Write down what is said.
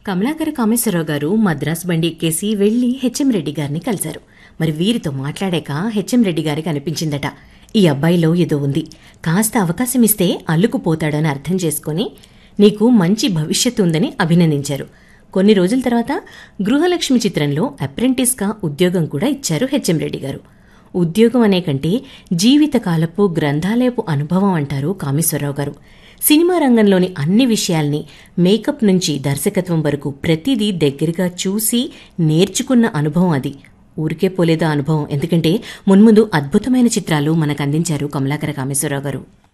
కమలాకర కామేశ్వరరావు గారు మద్రాసు బండి ఎక్కేసి వెళ్లి హెచ్ఎం రెడ్డి గారిని కలిశారు మరి వీరితో మాట్లాడాక హెచ్ఎం రెడ్డి గారికి అనిపించిందట ఈ అబ్బాయిలో ఏదో ఉంది కాస్త అవకాశం ఇస్తే అల్లుకుపోతాడని అర్థం చేసుకుని నీకు మంచి భవిష్యత్తు ఉందని అభినందించారు కొన్ని రోజుల తర్వాత గృహలక్ష్మి చిత్రంలో అప్రెంటిస్గా ఉద్యోగం కూడా ఇచ్చారు హెచ్ఎం రెడ్డి గారు ఉద్యోగం అనే కంటే జీవితకాలపు గ్రంథాలయపు అనుభవం అంటారు కామేశ్వరరావు గారు సినిమా రంగంలోని అన్ని విషయాల్ని మేకప్ నుంచి దర్శకత్వం వరకు ప్రతిదీ దగ్గరగా చూసి నేర్చుకున్న అనుభవం అది ఊరికే పోలేదా అనుభవం ఎందుకంటే మున్ముందు అద్భుతమైన చిత్రాలు మనకు అందించారు కమలాకర కామేశ్వరరావు గారు